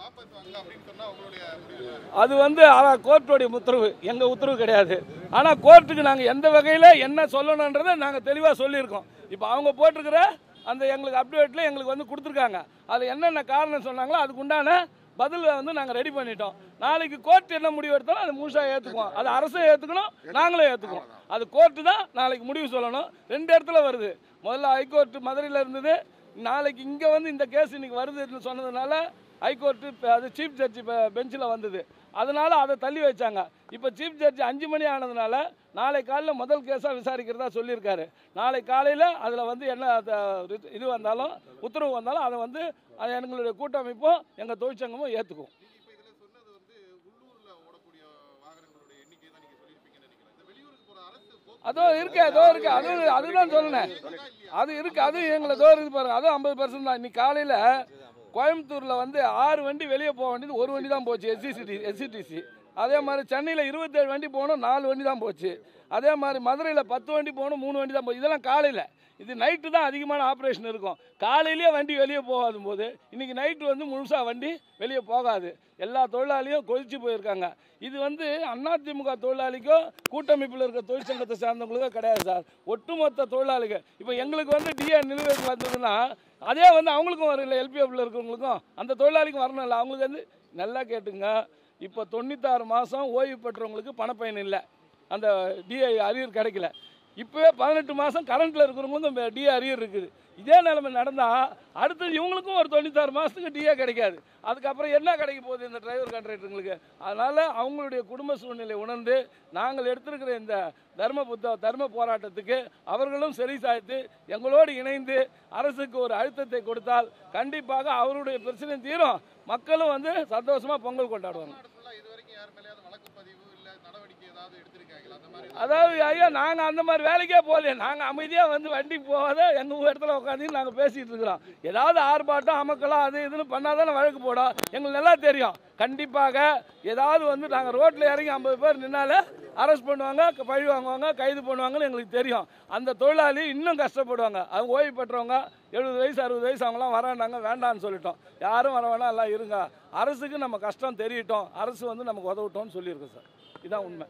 வாபஸ் வாங்க அப்படின்னு சொன்னா உங்களுடைய முடிவு என்ன? அது வந்து ஆனால் கோர்ட்டுடைய உத்தரவு எங்கள் உத்தரவு கிடையாது ஆனால் கோர்ட்டுக்கு நாங்கள் எந்த வகையில் என்ன சொல்லணுன்றதை நாங்கள் தெளிவாக சொல்லியிருக்கோம் இப்போ அவங்க போட்டிருக்கிற அந்த எங்களுக்கு அப்டேட்டில் எங்களுக்கு வந்து கொடுத்துருக்காங்க அதில் என்னென்ன காரணம் சொன்னாங்களோ அதுக்கு உண்டான பதிலை வந்து நாங்கள் ரெடி பண்ணிட்டோம் நாளைக்கு கோர்ட் என்ன முடிவு எடுத்தாலும் அது முழுசாக ஏற்றுக்குவோம் அது அரசும் ஏற்றுக்கணும் நாங்களும் ஏற்றுக்குவோம் அது கோர்ட்டு தான் நாளைக்கு முடிவு சொல்லணும் ரெண்டு இடத்துல வருது முதல்ல ஹைகோர்ட் மதுரையில் இருந்தது நாளைக்கு இங்கே வந்து இந்த கேஸ் இன்னைக்கு வருதுன்னு சொன்னதுனால ஹைகோர்ட்டு இப்ப அது சீஃப் ஜட்ஜி பெஞ்சில் வந்தது அதனால அதை தள்ளி வச்சாங்க இப்போ சீஃப் ஜட்ஜி அஞ்சு மணி ஆனதுனால நாளை காலையில் முதல் கேஸாக விசாரிக்கிறதா சொல்லியிருக்காரு நாளை காலையில் அதில் வந்து என்ன அது, இது வந்தாலும் உத்தரவு வந்தாலும் அதை வந்து அது எங்களுடைய கூட்டமைப்பும் எங்கள் தொழிற்சங்கமும் ஏற்றுக்கும் நீங்க இப்ப இதுல சொன்னது வந்து உள்ளூர்ல ஓடக்கூடிய வாகனங்களுடைய எண்ணிக்கை தான் நீங்க சொல்லியிருப்பீங்கன்னு நினைக்கிறேன் இந்த வெளியூருக்கு போற அரசு போக்குவரத்து அதோ இருக்கு அதோ இருக்கு அது அதுதான் சொன்னேன் அது இருக்கு அது எங்களை தோ இருக்கு பாருங்க அதுவும் ஐம்பது பர்சன்ட் தான் இன்னைக்கு காலையில் கோயம்புத்தூரில் வந்து ஆறு வண்டி வெளியே போக வேண்டியது ஒரு வண்டி தான் போச்சு எஸ்சிசிடி எஸ்சிடிசி அதே மாதிரி சென்னையில் இருபத்தேழு வண்டி போகணும் நாலு வண்டி தான் போச்சு அதே மாதிரி மதுரையில் பத்து வண்டி போகணும் மூணு வண்டி தான் போச்சு இதெல்லாம் காலையில் இது நைட்டு தான் அதிகமான ஆப்ரேஷன் இருக்கும் காலையிலேயே வண்டி வெளியே போகாத போது இன்னைக்கு நைட்டு வந்து முழுசாக வண்டி வெளியே போகாது எல்லா தொழிலாளியும் கொதிச்சு போயிருக்காங்க இது வந்து அதிமுக தொழிலாளிக்கும் கூட்டமைப்பில் இருக்க தொழிற்சங்கத்தை சார்ந்தவங்களுக்கோ கிடையாது சார் ஒட்டுமொத்த தொழிலாளிகள் இப்போ எங்களுக்கு வந்து டிஏ நிலுவைக்கு வந்ததுன்னா அதே வந்து அவங்களுக்கும் வரல எல்பிஎஃப்ல இருக்கிறவங்களுக்கும் அந்த தொழிலாளிக்கும் வரணும் இல்லை அவங்களுக்கு வந்து நல்லா கேட்டுங்க இப்போ தொண்ணூத்தாறு மாதம் ஓய்வு பெற்றவங்களுக்கு பணப்பயன் இல்லை அந்த டிஏ அரியர் கிடைக்கல இப்போவே பதினெட்டு மாதம் கரண்ட்டில் இருக்கிறவங்களுக்கும் டிஏ அரியர் இருக்குது இதே நிலைமை நடந்தால் அடுத்தது இவங்களுக்கும் ஒரு தொண்ணூத்தாறு மாதத்துக்கு டிஏ கிடைக்காது அதுக்கப்புறம் என்ன கிடைக்க போகுது இந்த டிரைவர் கான்ட்ராக்டருங்களுக்கு அதனால் அவங்களுடைய குடும்ப சூழ்நிலை உணர்ந்து நாங்கள் எடுத்திருக்கிற இந்த தர்ம புத்த தர்ம போராட்டத்துக்கு அவர்களும் சரி சாய்த்து எங்களோடு இணைந்து அரசுக்கு ஒரு அழுத்தத்தை கொடுத்தால் கண்டிப்பாக அவருடைய பிரச்சனை தீரும் மக்களும் வந்து சந்தோஷமாக பொங்கல் கொண்டாடுவாங்க தமிழ்நாடு ஃபுல்லா இது வரைக்கும் யார் மேலேயாவது வழக்கு பதிவு இல்ல நடவடிக்கை ஏதாவது எடுத்திருக்காங்களா அந்த மாதிரி அதாவது ஐயா நாங்கள் அந்த மாதிரி வேலைக்கே போகலையே நாங்கள் அமைதியாக வந்து வண்டி போகாத எங்கள் இடத்துல உட்காந்து நாங்கள் பேசிகிட்டு இருக்கிறோம் ஏதாவது ஆர்ப்பாட்டம் அமக்கலாம் அது இதுன்னு பண்ணாதானே வழக்கு போடும் எங்களுக்கு நல்லா தெரியும் கண்டிப்பாக ஏதாவது வந்து நாங்கள் ரோட்டில் இறங்கி ஐம்பது பேர் நின்னாலே அரெஸ்ட் பண்ணுவாங்க க- பழி வாங்குவாங்க கைது பண்ணுவாங்கன்னு எங்களுக்கு தெரியும் அந்த தொழிலாளி இன்னும் கஷ்டப்படுவாங்க அவங்க ஓய்வு பெற்றவங்க எழுபது வயசு அறுபது வயசு அவங்களாம் வராண்டாங்க வேண்டாம்னு சொல்லிட்டோம் யாரும் வர வேணாம் எல்லாம் இருங்க அரசுக்கு நம்ம கஷ்டம் தெரியட்டும் அரசு வந்து நமக்கு உதவட்டோம்னு சொல்லியிருக்கோம் சார் இதான் உண்மை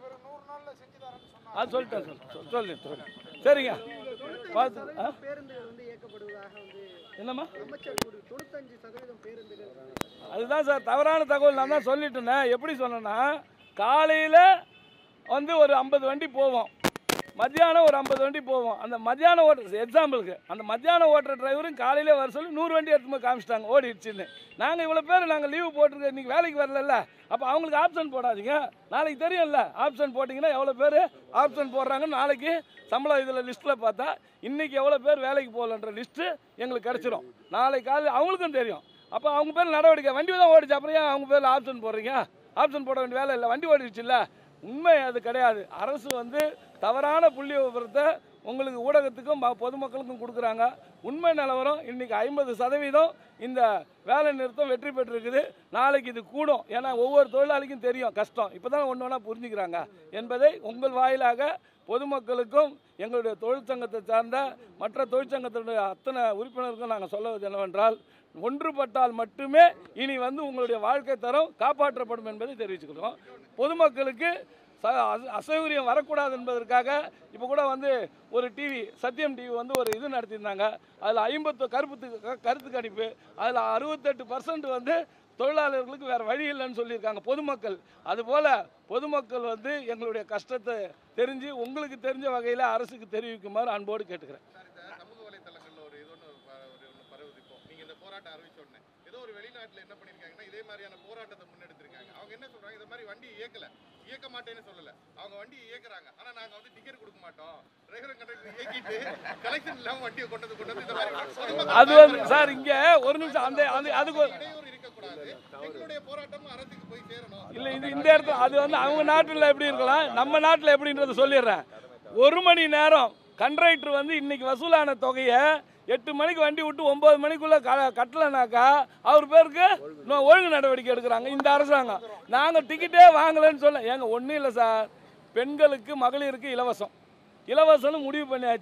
அது சொல்லிட்டேன் சார் சொல்லி சொல்லி சரிங்க பார்த்து ஆ பேருந்துகள் வந்து இயக்கப்படுவதாக வந்து என்னம்மா அமைச்சர் கூறு தொண்ணூத்தஞ்சு சதவீதம் பேருந்துகள் அதுதான் சார் தவறான தகவல் நான் தான் சொல்லிட்டேனே எப்படி சொன்னேன்னா காலையில் வந்து ஒரு ஐம்பது வண்டி போவோம் மத்தியானம் ஒரு ஐம்பது வண்டி போவோம் அந்த மத்தியானம் ஓட்டுற எக்ஸாம்பிளுக்கு அந்த மத்தியானம் ஓட்டுற டிரைவரும் காலையிலே வர சொல்லி நூறு வண்டி எடுத்து போய் காமிச்சிட்டாங்க ஓடிடுச்சுன்னு நாங்கள் இவ்வளோ பேர் நாங்கள் லீவு போட்டிருக்கோம் இன்றைக்கி வேலைக்கு வரல அப்போ அவங்களுக்கு ஆப்ஷன் போடாதீங்க நாளைக்கு தெரியும்ல ஆப்ஷன் போட்டிங்கன்னா எவ்வளோ பேர் ஆப்ஷன் போடுறாங்கன்னு நாளைக்கு சம்பளம் இதில் லிஸ்ட்டில் பார்த்தா இன்றைக்கி எவ்வளோ பேர் வேலைக்கு போகலன்ற லிஸ்ட்டு எங்களுக்கு கிடச்சிரும் நாளைக்கு காலையில் அவங்களுக்கும் தெரியும் அப்போ அவங்க பேர் நடவடிக்கை வண்டி தான் ஓடிச்சு அப்புறம் ஏன் அவங்க பேரில் ஆப்ஷன் போடுறீங்க ஆப்ஷன் போட வேண்டிய வேலை இல்லை வண்டி ஓடிடுச்சுல்ல உண்மை அது கிடையாது அரசு வந்து தவறான புள்ளி விவரத்தை உங்களுக்கு ஊடகத்துக்கும் ம- பொதுமக்களுக்கும் கொடுக்குறாங்க உண்மை நிலவரம் இன்னைக்கு ஐம்பது சதவீதம் இந்த வேலை நிறுத்தம் வெற்றி பெற்றிருக்குது நாளைக்கு இது கூடும் ஏன்னா ஒவ்வொரு தொழிலாளிக்கும் தெரியும் கஷ்டம் இப்போ தான் ஒன்று ஒன்றா புரிஞ்சுக்கிறாங்க என்பதை உங்கள் வாயிலாக பொதுமக்களுக்கும் எங்களுடைய தொழிற்சங்கத்தை சார்ந்த மற்ற தொழிற்சங்கத்தினுடைய அத்தனை உறுப்பினருக்கும் நாங்கள் சொல்லுவது என்னவென்றால் ஒன்றுபட்டால் மட்டுமே இனி வந்து உங்களுடைய வாழ்க்கை தரம் காப்பாற்றப்படும் என்பதை தெரிவிச்சுக்கிறோம் பொதுமக்களுக்கு ச அச- அசௌகரியம் வரக்கூடாது என்பதற்காக இப்போ கூட வந்து ஒரு டிவி சத்தியம் டிவி வந்து ஒரு இது நடத்தியிருந்தாங்க அதில் ஐம்பத்து கருப்பு கருத்து கணிப்பு அதில் அறுபத்தெட்டு பர்சன்ட் வந்து தொழிலாளர்களுக்கு வேறு வழி இல்லைன்னு சொல்லியிருக்காங்க பொதுமக்கள் அதுபோல் பொதுமக்கள் வந்து எங்களுடைய கஷ்டத்தை தெரிஞ்சு உங்களுக்கு தெரிஞ்ச வகையில் அரசுக்கு தெரிவிக்குமாறு அன்போடு கேட்டுக்கிறேன் சார் இந்த சமூக வலைத்தளங்கள்ல ஒரு இது ஒன்று ஒரு ஒன்று பரவுது இப்போ நீங்க இந்த போராட்டம் அறிவிச்ச உடனே ஏதோ ஒரு வெளிநாட்டுல என்ன பண்ணிருக்காங்கன்னா இதே மாதிரியான போராட்டத்தை முன்னெடுத்திருக்காங்க அவங்க என்ன சொல்றாங்க இந்த மாதிரி வண்டி இயக்கல இயக்க மாட்டேன்னு சொல்லல அவங்க வண்டி இயக்குறாங்க ஆனா நாங்க வந்து டிக்கெட் கொடுக்க மாட்டோம் டிரைவர் கண்டக்டர் இயக்கிட்டு கலெக்ஷன் இல்லாம வண்டியை கொண்டு வந்து கொண்டு வந்து இந்த மாதிரி பொதுமக்கள் அது வந்து சார் இங்கே ஒரு நிமிஷம் அந்த அந்த அதுக்கு ஒரு- இடையூறு இருக்கக்கூடாது எங்களுடைய போராட்டம் அரசுக்கு போய் சேரணும் இல்லை இது இந்த இடத்துல அது வந்து அவங்க நாட்டில் எப்படி இருக்கலாம் நம்ம நாட்டில் எப்படின்றத சொல்லிடுறேன் ஒரு மணி நேரம் கண்ட்ராக்டர் வந்து இன்னைக்கு வசூலான தொகையை எட்டு மணிக்கு வண்டி விட்டு ஒன்பது மணிக்குள்ள க கட்டலைனாக்கா அவர் பேருக்கு இன்னும் ஒழுங்கு நடவடிக்கை எடுக்கிறாங்க இந்த அரசாங்கம் நாங்கள் டிக்கெட்டே வாங்கலைன்னு சொல்ல ஏங்க ஒன்றும் இல்லை சார் பெண்களுக்கு மகளிருக்கு இலவசம் இலவசம்னு முடிவு பண்ணியாச்சு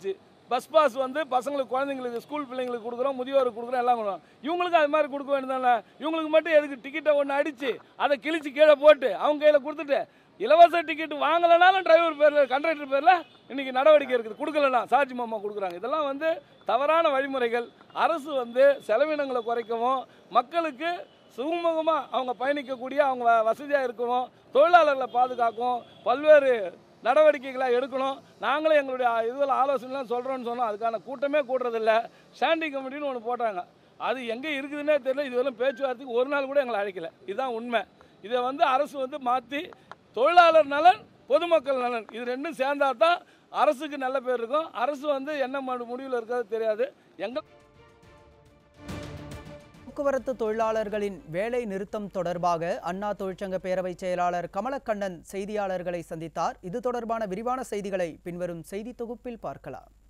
பஸ் பாஸ் வந்து பசங்களுக்கு குழந்தைங்களுக்கு ஸ்கூல் பிள்ளைங்களுக்கு கொடுக்குறோம் முதியோருக்கு கொடுக்குறோம் எல்லாம் கொடுக்குறோம் இவங்களுக்கு அது மாதிரி கொடுக்க வேண்டியதானே இவங்களுக்கு மட்டும் எதுக்கு டிக்கெட்டை ஒன்று அடித்து அதை கிழிச்சு கீழே போட்டு அவங்க கையில் கொடுத்துட்டு இலவச டிக்கெட் வாங்கலைனாலும் டிரைவர் பேரில் கண்டக்டர் பேரில் இன்னைக்கு நடவடிக்கை இருக்குது கொடுக்கலனா சார்ஜ் மாமா கொடுக்குறாங்க இதெல்லாம் வந்து தவறான வழிமுறைகள் அரசு வந்து செலவினங்களை குறைக்கவும் மக்களுக்கு சுமூகமாக அவங்க பயணிக்கக்கூடிய அவங்க வசதியாக இருக்கவும் தொழிலாளர்களை பாதுகாக்கவும் பல்வேறு நடவடிக்கைகளை எடுக்கணும் நாங்களும் எங்களுடைய இதில் ஆலோசனைலாம் சொல்கிறோன்னு சொன்னோம் அதுக்கான கூட்டமே கூட்டுறதில்ல ஸ்டாண்டிங் கமிட்டின்னு ஒன்று போட்டாங்க அது எங்கே இருக்குதுன்னே தெரியல இதுவரையும் பேச்சுவார்த்தைக்கு ஒரு நாள் கூட எங்களை அழைக்கல இதுதான் உண்மை இதை வந்து அரசு வந்து மாற்றி தொழிலாளர் நலன் பொதுமக்கள் நலன் இது ரெண்டும் சேர்ந்தா தான் அரசுக்கு நல்ல பேர் இருக்கும் அரசு வந்து என்ன மு- முடிவில் இருக்கிறது தெரியாது எங்கள் போக்குவரத்து தொழிலாளர்களின் வேலை நிறுத்தம் தொடர்பாக அண்ணா தொழிற்சங்க பேரவைச் செயலாளர் கமலக்கண்ணன் செய்தியாளர்களை சந்தித்தார் இது தொடர்பான விரிவான செய்திகளை பின்வரும் செய்தி தொகுப்பில் பார்க்கலாம்